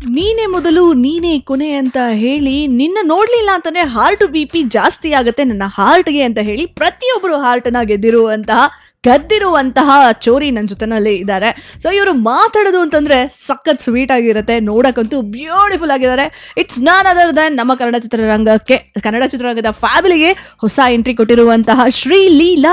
ನೀನೇ ಮೊದಲು ನೀನೇ ಕೊನೆ ಅಂತ ಹೇಳಿ ನಿನ್ನ ನೋಡ್ಲಿಲ್ಲ ಅಂತಾನೆ ಹಾರ್ಟ್ ಬಿ ಪಿ ಜಾಸ್ತಿ ಆಗುತ್ತೆ ನನ್ನ ಹಾರ್ಟ್ಗೆ ಅಂತ ಹೇಳಿ ಪ್ರತಿಯೊಬ್ಬರು ಹಾರ್ಟ್ನ ಗೆದ್ದಿರುವಂತಹ ಗದ್ದಿರುವಂತಹ ಚೋರಿ ನನ್ನ ಜೊತೆನಲ್ಲಿ ಇದ್ದಾರೆ ಸೊ ಇವರು ಮಾತಾಡೋದು ಅಂತಂದ್ರೆ ಸಖತ್ ಸ್ವೀಟ್ ಆಗಿರುತ್ತೆ ನೋಡಕ್ಕಂತೂ ಬ್ಯೂಟಿಫುಲ್ ಆಗಿದ್ದಾರೆ ಇಟ್ಸ್ ನಾನ್ ಅದರ್ ದನ್ ನಮ್ಮ ಕನ್ನಡ ಚಿತ್ರರಂಗಕ್ಕೆ ಕನ್ನಡ ಚಿತ್ರರಂಗದ ಫ್ಯಾಮಿಲಿಗೆ ಹೊಸ ಎಂಟ್ರಿ ಕೊಟ್ಟಿರುವಂತಹ ಶ್ರೀ ಲೀಲಾ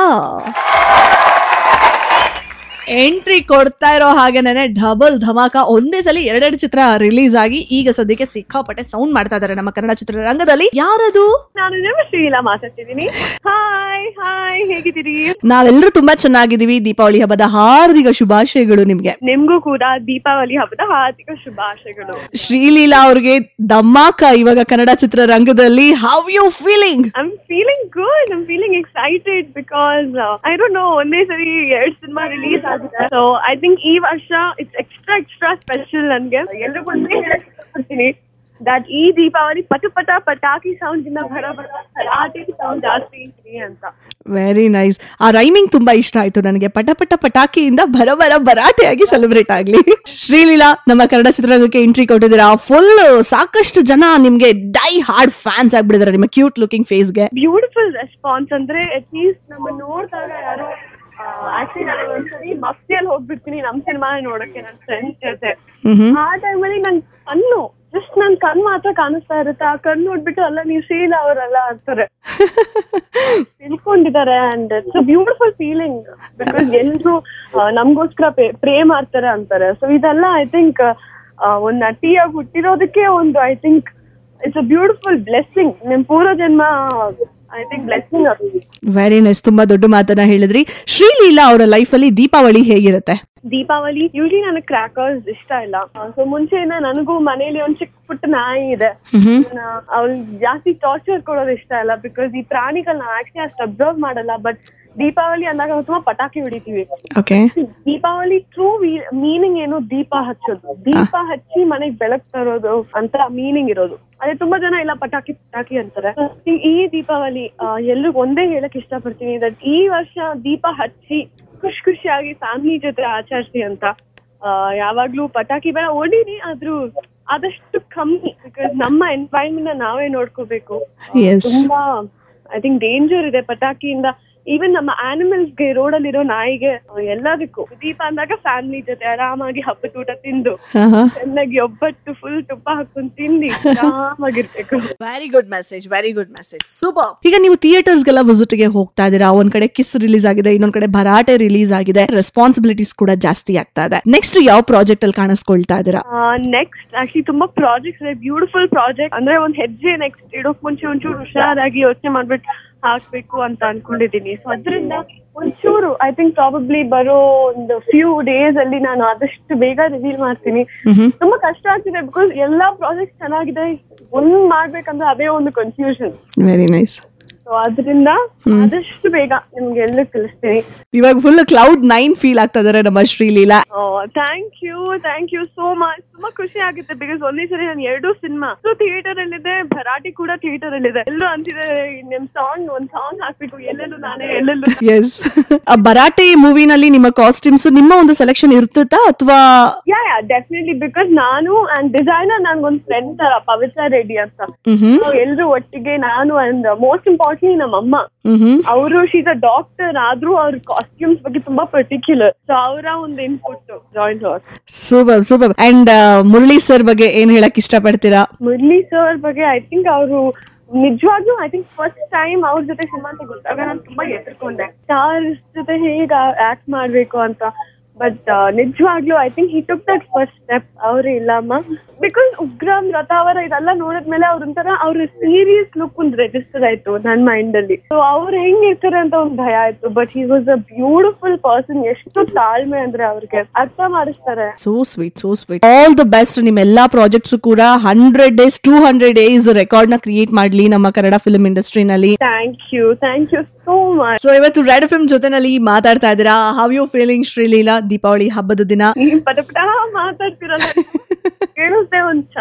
ಎಂಟ್ರಿ ಕೊಡ್ತಾ ಇರೋ ಹಾಗೇನೆ ಡಬಲ್ ಧಮಾಕ ಒಂದೇ ಸಲ ಎರಡೆರಡು ಚಿತ್ರ ರಿಲೀಸ್ ಆಗಿ ಈಗ ಸದ್ಯಕ್ಕೆ ಸಿಕ್ಕಾಪಟ್ಟೆ ಸೌಂಡ್ ಮಾಡ್ತಾ ಇದ್ದಾರೆ ನಮ್ಮ ಕನ್ನಡ ಚಿತ್ರರಂಗದಲ್ಲಿ ಯಾರದು ನಾನು ನಿಮ್ಮ ಶ್ರೀಲಾ ಮಾತಾಡ್ತಿದ್ದೀನಿ ಹಾಯ್ ಹಾಯ್ ಹೇಗಿದ್ದೀರಿ ನಾವೆಲ್ಲರೂ ತುಂಬಾ ಚೆನ್ನಾಗಿದ್ದೀವಿ ದೀಪಾವಳಿ ಹಬ್ಬದ ಹಾರ್ದಿಕ ಶುಭಾಶಯಗಳು ನಿಮ್ಗೆ ನಿಮ್ಗೂ ಕೂಡ ದೀಪಾವಳಿ ಹಬ್ಬದ ಹಾರ್ದಿಕ ಶುಭಾಶಯಗಳು ಶ್ರೀಲೀಲಾ ಅವ್ರಿಗೆ ಧಮಾಕ ಇವಾಗ ಕನ್ನಡ ಚಿತ್ರರಂಗದಲ್ಲಿ how you feeling I am feeling good I'm feeling excited because I don't know ಒಂದೇ ಸರಿ ಎರಡ್ ಸಿನಿಮಾ ರಿಲೀಸ್ ಆಗಿದೆ ಸೊ ಐ ಥಿಂಕ್ ಈ ವರ್ಷ ಇಟ್ಸ್ ಎಕ್ಸ್ಟ್ರಾ ಎಕ್ಸ್ಟ್ರಾ ಸ್ಪೆಷಲ್ ನನ್ಗೆ ಎಲ್ರಿಗೂ ಒಂದೇ ಹೇಳಕ್ ಇಷ್ಟಪಡ್ತೀನಿ ದಟ್ ಈ ದೀಪಾವಳಿ ಪಟ ಪಟ ಪಟಾಕಿ ಸೌಂಡ್ ಇಂದ ಭರ ಭರ ಭರಾಟೆ ಸೌಂಡ್ ಜಾಸ್ತಿ ಇರ್ಲಿ ಅಂತ ವೆರಿ ನೈಸ್ ಆ ರೈಮಿಂಗ್ ತುಂಬಾ ಇಷ್ಟ ಆಯ್ತು ನನಗೆ ಪಟ ಪಟ ಪಟಾಕಿಯಿಂದ ಭರ ಭರ ಭರಾಟೆಯಾಗಿ ಸೆಲೆಬ್ರೇಟ್ ಆಗ್ಲಿ ಶ್ರೀಲೀಲಾ ನಮ್ಮ ಕನ್ನಡ ಚಿತ್ರರಂಗಕ್ಕೆ ಎಂಟ್ರಿ ಕೊಟ್ಟಿದ್ದೀರಾ ಫುಲ್ ಸಾಕಷ್ಟು ಜನ ನಿಮ್ಗೆ ಡೈ ಹಾರ್ಡ್ ಫ್ಯಾನ್ಸ್ ಆಗ್ಬಿಟ್ಟಿದ್ದಾರೆ ನಿಮ್ಮ ಕ್ಯೂಟ್ ಲುಕಿಂಗ್ ಫೇಸ್ಗೆ ಬ್ಯೂಟಿಫುಲ್ ರೆಸ್ಪಾನ್ಸ್ ಅಂದ್ರೆ ಅಟ್ ಲೀಸ್ಟ್ ನಮ್ಮ ನೋಡಿದಾಗ ಯಾರೋ ಆಕ್ಚುಲಿ ನಾನು ಒಂದ್ಸರಿ ಮಫ್ತಿಯಲ್ಲಿ ಹೋಗ್ಬಿಡ್ತೀನಿ ನಮ್ ಸಿನಿಮಾ ನೋಡಕ್ಕೆ ನನ್ನ ಫ್ರೆಂಡ್ಸ್ ಜೊತೆ ಆ ಟೈಮಲ್ಲಿ ನನ್ ಕಣ್ಣು ಜಸ್ಟ್ ನನ್ ಕಣ್ ಮಾತ್ರ ಕಾಣಿಸ್ತಾ ಇರುತ್ತೆ ಆ ಕಣ್ಣು ನೋಡ್ಬಿಟ್ಟು ಅಲ್ಲ ನೀವು ಶೀಲ ಅವರಲ್ಲ ಅಂತಾರೆ ತಿಳ್ಕೊಂಡಿದ್ದಾರೆ and it's beautiful feeling because ಎಲ್ರು ಆ, ನಮ್ಗೋಸ್ಕರ ಪ್ರೇ ಮಾಡ್ತಾರೆ ಅಂತಾರೆ ಸೊ ಇದೆಲ್ಲ ಐ ಥಿಂಕ್ ಒಂದ್ ನಟಿಯಾಗಿ ಹುಟ್ಟಿರೋದಕ್ಕೆ ಒಂದು I think it's a beautiful blessing ನಿಮ್ ಪೂರ್ವ ಜನ್ಮ ಐ ಥಿಂಕ್ ಬ್ಲೆಸ್ಸಿಂಗ್ ಅದು ವೆರಿ ನೈಸ್ ತುಂಬಾ ದೊಡ್ಡ ಮಾತನ್ನ ಹೇಳಿದ್ರಿ ಶ್ರೀಲೀಲಾ ಅವರ ಲೈಫ್ ಅಲ್ಲಿ ದೀಪಾವಳಿ ಹೇಗಿರುತ್ತೆ ದೀಪಾವಳಿ ಯೂಶಲಿ ನನಗೆ ಕ್ರ್ಯಾಕರ್ಸ್ ಇಷ್ಟ ಇಲ್ಲ ಸೊ ಮುಂಚೆಯಿಂದ ನನಗೂ ಮನೇಲಿ ಒಂದ್ ಚಿಕ್ಕ ಪುಟ್ಟ ನಾಯಿ ಇದೆ ಅವ್ಳು ಜಾಸ್ತಿ ಟಾರ್ಚರ್ ಕೊಡೋದು ಇಷ್ಟ ಇಲ್ಲ ಬಿಕಾಸ್ ಈ ಪ್ರಾಣಿಗಳನ್ನ ಆಕ್ಚುಲಿ ಅಷ್ಟು ಅಬ್ಸರ್ವ್ ಮಾಡಲ್ಲ ಬಟ್ ದೀಪಾವಳಿ ಅಂದಾಗ ನಾವು ತುಂಬಾ ಪಟಾಕಿ ಹೊಡಿತೀವಿ ಓಕೆ ದೀಪಾವಳಿ ಟ್ರೂ ಮೀನಿಂಗ್ ಏನು ದೀಪ ಹಚ್ಚೋದು ದೀಪ ಹಚ್ಚಿ ಮನೆಗ್ ಬೆಳಕ್ ತರೋದು ಅಂತ ಮೀನಿಂಗ್ ಇರೋದು ಅದೇ ತುಂಬಾ ಜನ ಇಲ್ಲ ಪಟಾಕಿ ಪಟಾಕಿ ಅಂತಾರೆ ಈ- ಈ ದೀಪಾವಳಿ ಎಲ್ರಿಗೂ ಒಂದೇ ಹೇಳಕ್ ಇಷ್ಟಪಡ್ತೀನಿ ದಟ್ ಈ ವರ್ಷ ದೀಪ ಹಚ್ಚಿ ಖುಷಿ ಖುಷಿಯಾಗಿ ಫ್ಯಾಮಿಲಿ ಜೊತೆ ಆಚರಿಸಿ ಅಂತ ಆ, ಯಾವಾಗ್ಲೂ ಪಟಾಕಿ ಬೇಡ ಹೊಡೀರಿ ಆದ್ರೂ ಆದಷ್ಟು ಕಮ್ಮಿ ಬಿಕಾಸ್ ನಮ್ಮ ಎನ್ವೈರನ್ಮೆಂಟ್ ನಾವೇ ನೋಡ್ಕೋಬೇಕು ಎಸ್ ತುಂಬಾ ಐ ಥಿಂಕ್ ಡೇಂಜರ್ ಇದೆ ಪಟಾಕಿಯಿಂದ ಈವನ್ ನಮ್ಮ ಆನಿಮಲ್ಸ್ ಗೆ ರೋಡ್ ಅಲ್ಲಿರೋ ನಾಯಿಗೆ ಎಲ್ಲದಕ್ಕೂ ದೀಪ ಅಂದಾಗ ಫ್ಯಾಮಿಲಿ ಜೊತೆ ಆರಾಮಾಗಿ ಹಬ್ಬದ ಊಟ ತಿಂದು ಚೆನ್ನಾಗಿ ಒಬ್ಬಟ್ಟು ಫುಲ್ ತುಪ್ಪ ಹಾಕೊಂಡ್ ತಿಂದು ಆರಾಮಾಗಿರ್ಬೇಕು very good message very good message super ಈಗ ನೀವು ಥಿಯೇಟರ್ಸ್ ಗೆಲ್ಲ ವಿಸಿಟ್ ಗೆ ಹೋಗ್ತಾ ಇದೀರಾ ಒಂದ್ ಕಡೆ ಕಿಸ್ ರಿಲೀಸ್ ಆಗಿದೆ ಇನ್ನೊಂದ್ ಕಡೆ ಭರಾಟೆ ರಿಲೀಸ್ ಆಗಿದೆ ರೆಸ್ಪಾನ್ಸಿಬಿಲಿಟೀಸ್ ಕೂಡ ಜಾಸ್ತಿ ಆಗ್ತಾ ಇದೆ ನೆಕ್ಸ್ಟ್ ಯಾವ ಪ್ರಾಜೆಕ್ಟ್ ಅಲ್ಲಿ ಕಾಣಿಸ್ಕೊಳ್ತಾ ಇದೀರಾ ನೆಕ್ಸ್ಟ್ ಆಕ್ಚುಲಿ ತುಂಬಾ ಪ್ರಾಜೆಕ್ಟ್ಸ್ ಇದೆ ಬ್ಯೂಟಿಫುಲ್ ಪ್ರಾಜೆಕ್ಟ್ ಅಂದ್ರೆ ಒಂದ್ ಹೆಜ್ಜೆ ನೆಕ್ಸ್ಟ್ ಇಡೋಕ್ ಮುಂಚೆ ಒಂಚೂರು ಹುಷಾರಾಗಿ ಯೋಚನೆ ಮಾಡ್ಬಿಟ್ಟು ಹಾಕ್ಬೇಕು ಅಂತ ಅನ್ಕೊಂಡಿದೀನಿ ಸೊ ಅದರಿಂದ ಒಂಚೂರು ಐ ಥಿಂಕ್ ಪ್ರಾಬಬ್ಲಿ ಬರೋ ಒಂದು ಫ್ಯೂ ಡೇಸ್ ಅಲ್ಲಿ ನಾನು ಆದಷ್ಟು ಬೇಗ ರಿವೀಲ್ ಮಾಡ್ತೀನಿ ತುಂಬಾ ಕಷ್ಟ ಆಗ್ತಿದೆ ಬಿಕಾಸ್ ಎಲ್ಲಾ ಪ್ರಾಜೆಕ್ಟ್ ಚೆನ್ನಾಗಿದೆ ಒಂದ್ ಮಾಡ್ಬೇಕಂದ್ರೆ ಅದೇ ಒಂದು ಕನ್ಫ್ಯೂಷನ್ ವೆರಿ ನೈಸ್ ಸೊ ಅದರಿಂದ ಆದಷ್ಟು ಬೇಗ ನಿಮ್ಗೆ ಎಲ್ಲ ತಿಳಿಸ್ತೀನಿ ಇವಾಗ ಫುಲ್ ಕ್ಲೌಡ್ ನೈನ್ ಫೀಲ್ ಆಗ್ತಾ ಇದಾರೆ ನಮ್ಮ Sreeleela thank you thank you so much ತುಂಬಾ ಖುಷಿ ಆಗುತ್ತೆ ಬಿಕಾಸ್ ಒಂದೇ ಸರಿ ನಾನು ಎರಡು ಸಿನಿಮಾ ಸೊ ಥಿಯೇಟರ್ ಅಲ್ಲಿದೆ ಭರಾಟಿ ಕೂಡ ಥಿಯೇಟರ್ ಅಲ್ಲಿದೆ ಎಲ್ಲರೂ ಅಂತಿದ್ದಾರೆ ನಿಮ್ ಸಾಂಗ್ ಒಂದ್ ಸಾಂಗ್ ಹಾಕ್ಬೇಕು ಎಲ್ಲೆಲ್ಲೂ ನಾನೇ ಎಲ್ಲೆಲ್ಲೂ ಎಸ್ ಭರಾಟೆ ಮೂವಿನಲ್ಲಿ ನಿಮ್ಮ ಕಾಸ್ಟ್ಯೂಮ್ಸ್ ನಿಮ್ಮ ಒಂದು ಸೆಲೆಕ್ಷನ್ ಇರ್ತತಾ ಅಥವಾ ಯಾ ಯಾ ಡೆಫಿನೆಟ್ಲಿ ಬಿಕಾಸ್ ನಾನು ಅಂಡ್ ಡಿಸೈನರ್ ನನ್ಗೊಂದ್ ಫ್ರೆಂಡ್ ತರ ಪವಿತ್ರ ರೆಡ್ಡಿ ಅಂತ So ಎಲ್ರು ಒಟ್ಟಿಗೆ ನಾನು ಅಂಡ್ ಮೋಸ್ಟ್ ಇಂಪಾರ್ಟೆಂಟ್ಲಿ ನಮ್ಮ ಅಮ್ಮ ಅವರು ಶೀಸ್ ಅ ಡಾಕ್ಟರ್ ಆದ್ರೂ ಅವ್ರ ಕಾಸ್ಟ್ಯೂಮ್ಸ್ ಬಗ್ಗೆ ತುಂಬಾ ಪರ್ಟಿಕ್ಯುಲರ್ ಸೊ ಅವರ ಒಂದು input joint super super and Murali sir ಬಗ್ಗೆ ಏನ್ ಹೇಳಕ್ ಇಷ್ಟಪಡ್ತೀರಾ ಮುರಳಿ ಸರ್ ಬಗ್ಗೆ ಐ ಥಿಂಕ್ ಅವರು ನಿಜವಾಗ್ಲೂ ಐ ಥಿಂಕ್ ಫಸ್ಟ್ ಟೈಮ್ ಅವ್ರ ಜೊತೆ ಸಿನಿಮಾ ಅಂತ ಗೊತ್ತಾಗ ನಾನು ತುಂಬಾ ಎದುರ್ಕೊಂಡೆ ಸ್ಟಾರ್ಸ್ ಜೊತೆ ಹೇಗೆ ಆಕ್ಟ್ ಮಾಡ್ಬೇಕು ಅಂತ ಬಟ್ ನಿಜವಾಗ್ಲೂ I think he took that first step ಅವರೇ ಇಲ್ಲಮ್ಮ ಬಿಕಾಸ್ ಉಗ್ರಂ ರಥಾವರ ಇದೆಲ್ಲ ನೋಡಿದ್ಮೇಲೆ ಅವ್ರ ಒಂಥರ ಅವ್ರ ಸೀರಿಯಸ್ ಲುಕ್ ಒಂದು ರೆಜಿಸ್ಟರ್ ಆಯ್ತು ನನ್ನ ಮೈಂಡ್ ಅಲ್ಲಿ ಸೊ ಅವ್ರು ಹೆಂಗಿರ್ತಾರೆ ಅಂತ ಒಂದು ಭಯ ಆಯ್ತು but he was a beautiful person ಎಷ್ಟು ತಾಳ್ಮೆ ಅಂದ್ರೆ ಅವ್ರಿಗೆ ಅರ್ಥ ಮಾಡಿಸ್ತಾರೆ so sweet so sweet all the best ನಿಮ್ ಎಲ್ಲಾ ಪ್ರಾಜೆಕ್ಟ್ಸ್ ಕೂಡ hundred days two hundred days record ನ ಕ್ರಿಯೇಟ್ ಮಾಡ್ಲಿ ನಮ್ಮ ಕನ್ನಡ ಫಿಲ್ಮ್ ಇಂಡಸ್ಟ್ರಿನಲ್ಲಿ thank you thank you so much so ಇವತ್ತು ರೆಡ್ ಫಿಲ್ಮ್ ಜೊತೆನಲ್ಲಿ ಮಾತಾಡ್ತಾ ಇದ್ದೀರಾ how you feeling Sreeleela Deepavali ಹಬ್ಬದ ದಿನ ನೀವ್ ಪಟ ಪಟ ಮಾತಾಡ್ತಿರಲ್ಲ ಕೇಳಿಸ್ದೆ ಒಂದ್ ಚೆನ್ನ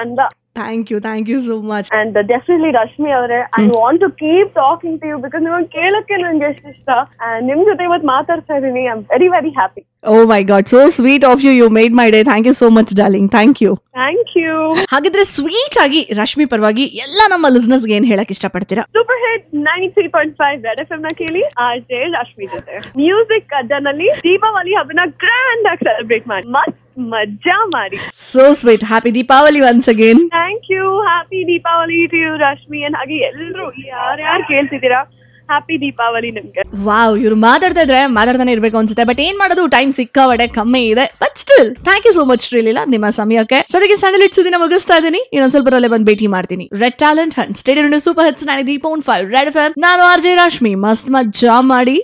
ಚಂದ thank you thank you so much and definitely Rashmi ಅವರೇ I want to keep talking to you because ನಿಮಗೆ ಕೇಳಕ್ಕೆ ನಂಗೆ ಎಷ್ಟು ಇಷ್ಟ And ನಿಮ್ ಜೊತೆ ಇವತ್ತು ಮಾತಾಡ್ತಾ ಇದೀನಿ I am very very happy oh my God so sweet of you you made my day thank you so much darling thank you thank you ಹಾಗಿದ್ರೆ ಸ್ವೀಟ್ ಆಗಿ ರಶ್ಮಿ ಪರವಾಗಿ ಎಲ್ಲ ನಮ್ಮ ಲಿಸ್ನರ್ಸ್ಗೆ ಏನ್ ಹೇಳಕ್ ಇಷ್ಟಪಡ್ತೀರಾ super hit ninety three point five Red F M ನ ಕೇಳಿ ಆರ್ ಜೆ ರಶ್ಮಿ ಜೊತೆ ಮ್ಯೂಸಿಕ್ ಅಡ್ಡನಲ್ಲಿ ದೀಪಾವಳಿ ಹಬ್ಬನ ಗ್ರ್ಯಾಂಡ್ ಆಗಿ ಸೆಲೆಬ್ರೇಟ್ ಮಾಡಿ ಮಸ್ತ್ ಮಜಾ ಮಾಡಿ so sweet happy Deepavali once again thank you happy Deepavali to you Rashmi and ಹಾಗೆ ಎಲ್ಲರೂ ಯಾರ್ಯಾರು ಕೇಳ್ತಿದ್ದೀರಾ ಹ್ಯಾಪಿ ದೀಪಾವಳಿ ನಿಮ್ಗೆ ವಾವ್ ಇವ್ರು ಮಾತಾಡ್ತಾ ಇದ್ರೆ ಮಾತಾಡ್ತಾನೆ ಇರ್ಬೇಕು ಅನ್ಸುತ್ತೆ ಬಟ್ ಏನ್ ಮಾಡೋದು ಟೈಮ್ ಸಿಕ್ಕಾವಡೆ ಕಮ್ಮಿ ಇದೆ but still thank you so much Sreeleela ನಿಮ್ಮ ಸಮಯಕ್ಕೆ ಸದ್ಯಕ್ಕೆ ಸ್ಯಾಂಡಲ್ ಇಟ್ಸ್ ದಿನ ಮುಗಿಸ್ತಾ ಇದೀನಿ ಇನ್ನೊಂದ್ ಸ್ವಲ್ಪ ರಲ್ಲೇ ಬಂದು ಭೇಟಿ ಮಾಡ್ತೀನಿ Red talent hunt stadium super hits nine three point five Red F ನಾನು ಆರ್ ಜೆ ರಶ್ಮಿ ಮಸ್ತ್ ಮಜ್ಜಾ ಮಾಡಿ